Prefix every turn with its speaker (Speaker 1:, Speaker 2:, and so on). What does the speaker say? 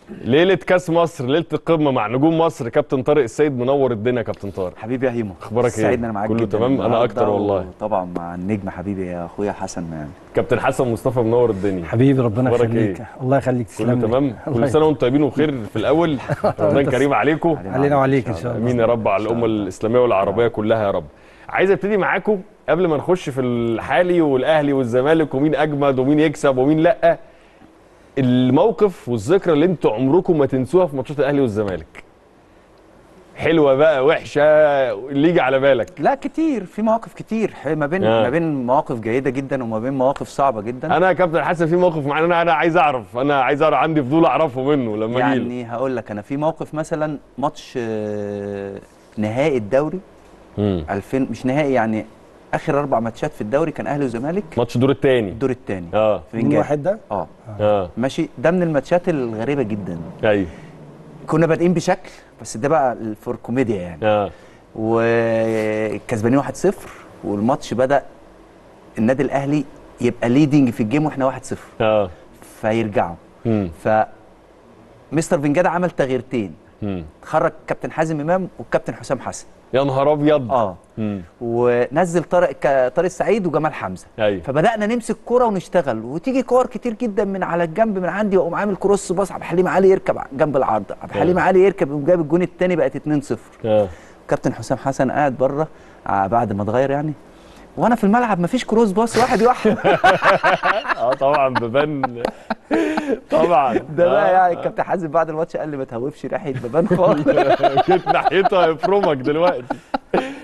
Speaker 1: ليله كاس مصر ليله القمه مع نجوم مصر كابتن طارق السيد منور الدنيا كابتن طارق
Speaker 2: حبيبي يا هيمو
Speaker 1: أخبارك إيه؟
Speaker 2: سعيد إن انا معاك
Speaker 1: كله
Speaker 2: جدا
Speaker 1: تمام؟ أنا
Speaker 2: النهاردة
Speaker 1: أكتر والله.
Speaker 2: طبعا مع النجم حبيبي يا اخويا حسن يعني
Speaker 1: كابتن حسن مصطفى منور الدنيا
Speaker 3: حبيبي ربنا
Speaker 1: أخبارك
Speaker 3: يخليك
Speaker 1: إيه؟
Speaker 3: الله يخليك
Speaker 1: كله
Speaker 3: تسلم لي.
Speaker 1: تمام
Speaker 3: الله
Speaker 1: كل سنه وانتم طيبين وخير في الاول رمضان كريم عليكم
Speaker 3: علينا وعليك ان شاء الله
Speaker 1: امين يا رب على الامه الاسلاميه والعربيه كلها يا رب عايز ابتدي معاكم قبل ما نخش في الحالي والاهلي والزمالك ومين اجمد ومين يكسب ومين لا الموقف والذكرى اللي انتوا عمركم ما تنسوها في ماتشات الاهلي والزمالك حلوه بقى وحشه اللي يجي على بالك
Speaker 2: لا كتير في مواقف كتير ما بين
Speaker 1: آه.
Speaker 2: ما بين مواقف جيده جدا وما بين مواقف صعبه جدا
Speaker 1: انا يا كابتن حسن في موقف معانا انا انا عايز اعرف انا عايز اعرف عندي فضول اعرفه منه لما اجي
Speaker 2: يعني هقول لك انا في موقف مثلا ماتش آه، نهائي الدوري 2000 مش نهائي يعني اخر اربع ماتشات في الدوري كان اهلي وزمالك
Speaker 1: ماتش الدور الثاني
Speaker 2: الدور الثاني
Speaker 1: اه
Speaker 2: في
Speaker 3: من
Speaker 2: إنجاز.
Speaker 3: واحد ده
Speaker 2: اه
Speaker 1: اه
Speaker 2: ماشي ده من الماتشات الغريبه جدا
Speaker 1: ايوه
Speaker 2: كنا بادئين بشكل بس ده بقى فور كوميديا يعني
Speaker 1: اه
Speaker 2: وكسبانين 1-0 والماتش بدا النادي الاهلي يبقى ليدنج في الجيم واحنا 1-0
Speaker 1: اه
Speaker 2: فيرجعوا
Speaker 1: امم
Speaker 2: ف مستر فنجادا عمل تغييرتين
Speaker 1: امم
Speaker 2: خرج كابتن حازم امام والكابتن حسام حسن
Speaker 1: يا نهار ابيض
Speaker 2: اه
Speaker 1: امم
Speaker 2: ونزل طارق ك- طارق السعيد وجمال حمزه
Speaker 1: ايوه
Speaker 2: فبدانا نمسك كرة ونشتغل وتيجي كور كتير جدا من على الجنب من عندي واقوم عامل كروس باص عبد الحليم علي يركب جنب العرض عبد الحليم علي يركب يقوم جايب الجون الثاني بقت 2-0
Speaker 1: اه
Speaker 2: كابتن حسام حسن قاعد بره آه، بعد ما اتغير يعني وانا في الملعب مفيش كروس باص واحد يوحد
Speaker 1: اه طبعا ببان طبعا
Speaker 2: ده بقى
Speaker 1: آه،
Speaker 2: يعني الكابتن حازم بعد الماتش قال لي ما تهوبش ريحه بيبان خالص
Speaker 1: جيت ناحيته هيفرمك دلوقتي